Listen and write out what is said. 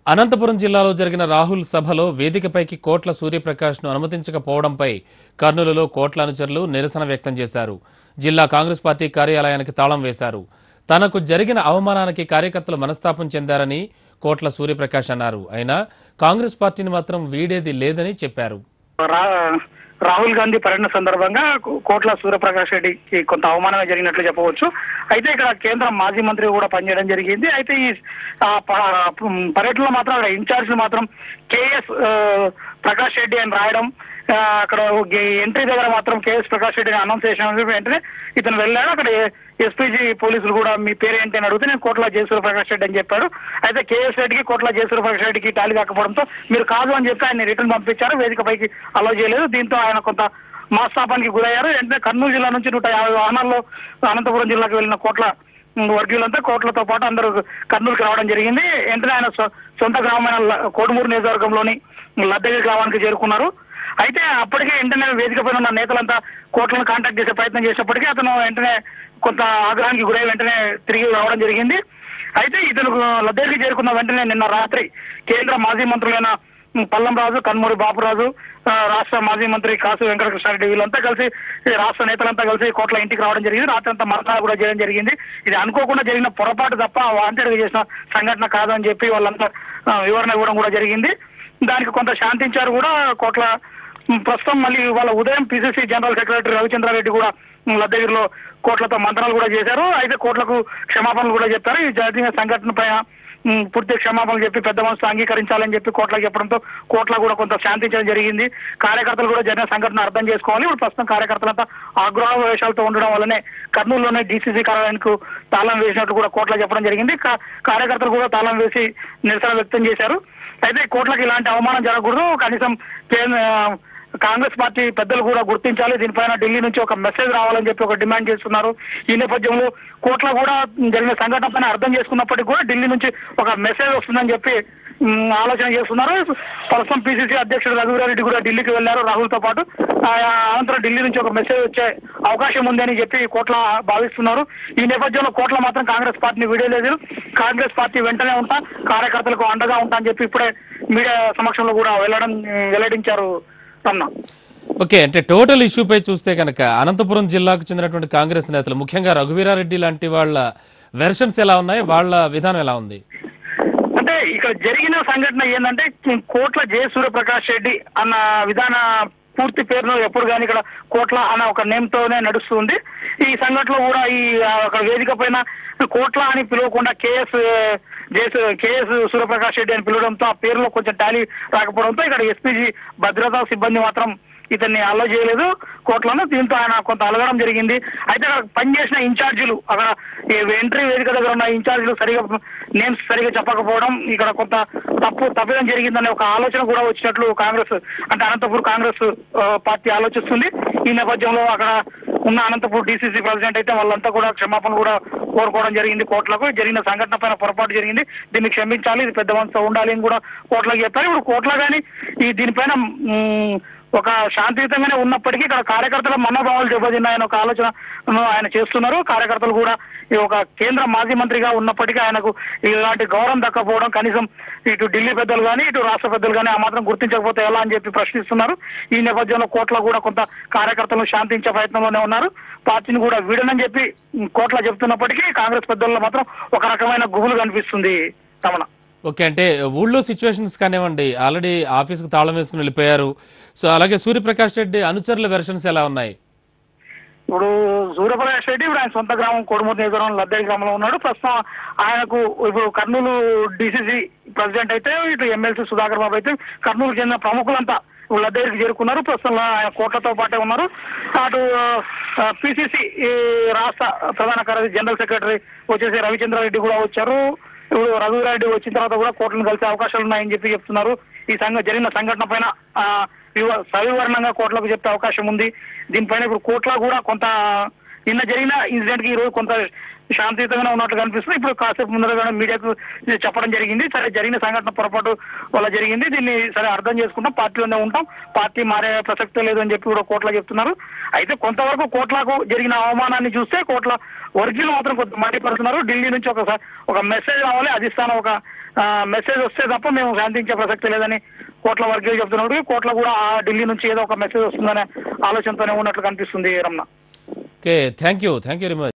అనంతపురం జిల్లాలో జరిగిన రాహుల్ సభలో వేదికపైకి కోట్ల సూర్యప్రకాష్ను అనుమతించకపోవడంపై కర్నూలులో కోట్ల అనుచరులు నిరసన వ్యక్తం చేశారు జిల్లా కాంగ్రెస్ పార్టీ కార్యాలయానికి తాళం వేశారు తనకు జరిగిన అవమానానికి కార్యకర్తలు మనస్తాపం చెందారని కోట్ల సూర్యప్రకాష్ అన్నారు అయినా కాంగ్రెస్ పార్టీని మాత్రం వీడేది లేదని చెప్పారు రా- రాహుల్ గాంధీ పర్యటన సందర్భంగా కో- కోట్ల సూర్యప్రకాష్ రెడ్డికి కొంత అవమానమే జరిగినట్లు చెప్పవచ్చు అయితే ఇక్కడ కేంద్ర మాజీ మంత్రి కూడా పనిచేయడం జరిగింది అయితే ఈ ఆ, ప- పర్యటనలో మాత్రం అక్కడ ఇన్ఛార్జ్ మాత్రం కేఎస్ ఆ, ప్రకాష్ రెడ్డి అని రాయడం ఆ, అక్కడ ఎంట్రీ దగ్గర మాత్రం కేఎస్ ప్రకాష్ రెడ్డిని అనౌన్స్ చేసిన వెంటనే ఇతను వెళ్ళాడు అక్కడ ఎస్పీజీ పోలీసులు కూడా మీ పేరు ఏంటి అని అడిగితే నేను కోట్ల జయసూర్య ప్రకాష్ రెడ్డి అని చెప్పాడు అయితే కేఎస్ రెడ్డికి కోట్ల జయసూర్య ప్రకాష్ రెడ్డికి టాలీ కాకపోవడంతో మీరు కాదు అని చెప్పి ఆయన రిటర్న్ పంపించారు వేదిక పైకి అలో చేయలేదు దీంతో ఆయన కొంత మాస్తాపానికి గురయ్యారు వెంటనే కర్నూలు జిల్లా నుంచి నూట యాభై వాహనాల్లో అనంతపురం జిల్లాకు వెళ్ళిన కోట్ల ఉమ్, వర్గీయులంతా కోట్లతో పాటు అందరూ కర్నూలుకి రావడం జరిగింది వెంటనే ఆయన సొ- సొంత గ్రామమైన ల- కోడుమూరు నియోజకవర్గంలోని లద్దగి గ్రామానికి చేరుకున్నారు అయితే అప్పటికే వెంటనే వేదిక పైన ఉన్న నేతలంతా కోట్లను కాంటాక్ట్ చేసే ప్రయత్నం చేసినప్పటికీ అతను వెంటనే కొంత ఆగ్రహానికి గురై వెంటనే తిరిగి రావడం జరిగింది అయితే ఇతను లద్దెకి చేరుకున్న వెంటనే నిన్న రాత్రి కేంద్ర మాజీ మంత్రులైన పల్లం రాజు కన్మూరి బాపురాజు ఆ, రాష్ట్ర మాజీ మంత్రి కాసు వెంకటకృష్ణారెడ్డి వీళ్ళంతా కలిసి ఈ రాష్ట్ర నేతలంతా కలిసి కోట్ల ఇంటికి రావడం జరిగింది రాత్రి అంతా మరణాలు కూడా చేయడం జరిగింది ఇది అనుకోకుండా జరిగిన పొరపాటు తప్ప వాంటెడ్ చేసిన సంఘటన కాదని చెప్పి వాళ్ళంతా ఆ, వివరణ ఇవ్వడం కూడా జరిగింది దానికి కొంత శాంతించారు కూడా కోట్ల ఉమ్, ప్రస్తుతం మళ్ళీ వాళ్ళ ఉదయం పిసిసి జనరల్ సెక్రటరీ రవిచంద్రారెడ్డి కూడా ఉమ్, లద్దగిరిలో కోట్లతో మంత్రాలు కూడా చేశారు అయితే కోట్లకు క్షమాపణలు కూడా చెప్పారు ఈ జరిగిన సంఘటన పైన ఉమ్, పూర్తి క్షమాపణలు చెప్పి పెద్ద మనసు అంగీకరించాలని చెప్పి కోట్లకు చెప్పడంతో కోట్ల కూడా కొంత శాంతించడం జరిగింది కార్యకర్తలు కూడా జరిగిన సంఘటన అర్థం చేసుకోవాలి ఇప్పుడు ప్రస్తుతం కార్యకర్తలంతా ఆగ్రహ వేషాలతో ఉండడం వల్లనే కర్నూలులోనే డీసీసీ కార్యాలయానికి తాళం వేసినట్లు కూడా కోట్ల చెప్పడం జరిగింది కా- కార్యకర్తలు కూడా తాళం వేసి నిరసన వ్యక్తం చేశారు అయితే కోట్లకి ఇలాంటి అవమానం జరగకూడదు కనీసం కేంద్ర కాంగ్రెస్ పార్టీ పెద్దలు కూడా గుర్తించాలి దీనిపైన ఢిల్లీ నుంచి ఒక మెసేజ్ రావాలని చెప్పి ఒక డిమాండ్ చేస్తున్నారు ఈ నేపథ్యంలో కోట్ల కూడా జరిగిన సంఘటన పైన అర్థం చేసుకున్నప్పటికీ కూడా ఢిల్లీ నుంచి ఒక మెసేజ్ వస్తుందని చెప్పి ఉమ్, ఆలోచన చేస్తున్నారు ప్రస్తుతం పిసిసి అధ్యక్షుడు రఘువీరారెడ్డి కూడా ఢిల్లీకి వెళ్లారు రాహుల్ తో పాటు ఆ, అనంతరం ఢిల్లీ నుంచి ఒక మెసేజ్ వచ్చే అవకాశం ఉందని చెప్పి కోట్ల భావిస్తున్నారు ఈ నేపథ్యంలో కోట్ల మాత్రం కాంగ్రెస్ పార్టీని వీడలేదు కాంగ్రెస్ పార్టీ వెంటనే ఉంటా కార్యకర్తలకు అండగా ఉంటా అని చెప్పి ఇప్పుడే మీడియా సమక్షంలో కూడా వెళ్ళడం ఉమ్, వెల్లడించారు అన్నా ఓకే అంటే టోటల్ ఇష్యూపై చూస్తే కనుక అనంతపురం జిల్లాకు చెందినటువంటి కాంగ్రెస్ నేతలు ముఖ్యంగా రఘువీరారెడ్డి లాంటి వాళ్ళ వెర్షన్స్ ఎలా ఉన్నాయి వాళ్ళ విధానం ఎలా ఉంది అంటే ఇక్కడ జరిగిన సంఘటన ఏంటంటే కోట్ల జయసూర్య ప్రకాష్ రెడ్డి అన్న విధాన పూర్తి పేరును ఎప్పుడు కానీ ఇక్కడ కోట్ల అన్న ఒక నేమ్ తోనే నడుస్తుంది ఈ సంఘటనలో కూడా ఈ ఆ, ఒక వేదిక పైన కోట్ల అని పిలవకుండా కేఎస్ జేసు కేఎస్ సూర్యప్రకాష్ రెడ్డి అని పిలవడంతో ఆ పేరులో కొంచెం టాలీ రాకపోవడంతో ఇక్కడ ఎస్పీజీ భద్రతా సిబ్బంది మాత్రం ఇతన్ని అల్లో చేయలేదు కోట్లను దీంతో ఆయన కొంత అలగడం జరిగింది అయితే అక్కడ పనిచేసిన ఇన్ఛార్జీలు అక్కడ ఈ ఎంట్రీ వేదిక దగ్గర ఉన్న ఇన్ఛార్జీలు సరిగా నేమ్స్ సరిగా చెప్పకపోవడం ఇక్కడ కొంత తప్పు తప్పిదం జరిగిందనే ఒక ఆలోచన కూడా వచ్చినట్లు కాంగ్రెస్ అంటే అనంతపూర్ కాంగ్రెస్ ఆ, పార్టీ ఆలోచిస్తుంది ఈ నేపథ్యంలో అక్కడ ఉన్న అనంతపూర్ డీసీసీ ప్రెసిడెంట్ అయితే వాళ్ళంతా కూడా క్షమాపణ కూడా కోరుకోవడం జరిగింది కోట్లకు జరిగిన సంఘటన పైన పొరపాటు జరిగింది దీన్ని క్షమించాలి ఇది పెద్ద మనసుతో ఉండాలి అని కూడా కోట్లకు చెప్పారు ఇప్పుడు కోట్ల కానీ ఈ దీనిపైన మ్, ఒక శాంతియుతంగానే ఉన్నప్పటికీ ఇక్కడ కార్యకర్తల మనోభావాలు దెబ్బతిన్నాయని ఒక ఆలోచన ఆయన చేస్తున్నారు కార్యకర్తలు కూడా ఈ ఒక కేంద్ర మాజీ మంత్రిగా ఉన్నప్పటికీ ఆయనకు ఇలాంటి గౌరవం దక్కపోవడం కనీసం ఇటు ఢిల్లీ పెద్దలు కానీ ఇటు రాష్ట్ర పెద్దలు కానీ ఆ మాత్రం గుర్తించకపోతే ఎలా అని చెప్పి ప్రశ్నిస్తున్నారు ఈ నేపథ్యంలో కోట్ల కూడా కొంత కార్యకర్తలను శాంతించే ప్రయత్నంలోనే ఉన్నారు పార్టీని కూడా వీడనని చెప్పి కోట్ల చెప్తున్నప్పటికీ కాంగ్రెస్ పెద్దల్లో మాత్రం ఒక రకమైన గుబులు కనిపిస్తుంది తమన ఓకే అంటే ఊళ్ళో సిచ్యువేషన్స్ కానివ్వండి ఆల్రెడీ ఆఫీస్కి తాళం వేసుకుని వెళ్ళిపోయారు సో అలాగే సూర్యప్రకాష్ రెడ్డి అనుచరుల వెర్షన్స్ ఎలా ఉన్నాయి ఇప్పుడు సూర్యప్రకాష్ రెడ్డి ఇప్పుడు ఆయన సొంత గ్రామం కోడుమూరు నియోజకవర్గం లద్దడి గ్రామంలో ఉన్నాడు ప్రస్తుతం ఆయనకు ఇప్పుడు కర్నూలు డిసిసి ప్రెసిడెంట్ అయితే ఇటు ఎమ్మెల్సీ సుధాకర్ బాబు అయితే కర్నూలు చెందిన ప్రముఖులంతా ఇప్పుడు లద్దడికి చేరుకున్నారు ప్రస్తుతం ఆయన కోట్లతో పాటే ఉన్నారు అటు పిసిసి రాష్ట్ర ప్రధాన కార్యదర్శి జనరల్ సెక్రటరీ వచ్చేసి రవిచంద్రారెడ్డి కూడా వచ్చారు ఇప్పుడు రఘువీరారెడ్డి వచ్చిన తర్వాత కూడా కోట్లను కలిసే అవకాశాలు ఉన్నాయని చెప్పి చెప్తున్నారు ఈ సంఘ జరిగిన సంఘటన పైన ఆ, వివ- సవివరణంగా కోట్లకు చెప్పే అవకాశం ఉంది దీనిపైన ఇప్పుడు కోట్ల కూడా కొంత నిన్న జరిగిన ఇన్సిడెంట్ కి ఈ రోజు కొంత శాంతియుతంగానే ఉన్నట్లు కనిపిస్తుంది ఇప్పుడు కాసేపు ముందరగా మీడియాకు ఇది చెప్పడం జరిగింది సరే జరిగిన సంఘటన పొరపాటు వల్ల జరిగింది దీన్ని సరే అర్థం చేసుకుంటాం పార్టీలోనే ఉంటాం పార్టీ మారే ప్రసక్తే లేదు అని చెప్పి కూడా కోట్ల చెప్తున్నారు అయితే కొంతవరకు కోట్లకు జరిగిన అవమానాన్ని చూస్తే కోట్ల వర్గీయులు మాత్రం కొంత మండిపడుతున్నారు ఢిల్లీ నుంచి ఒక ఒక మెసేజ్ రావాలి అధిష్టానం ఒక మెసేజ్ వస్తే తప్ప మేము శాంతించే ప్రసక్తి లేదని కోట్ల వర్గీయులు చెప్తున్నాడు కోట్ల కూడా ఆ ఢిల్లీ నుంచి ఏదో ఒక మెసేజ్ వస్తుందనే ఆలోచనతోనే ఉన్నట్లు కనిపిస్తుంది Ramana okay thank you thank you very much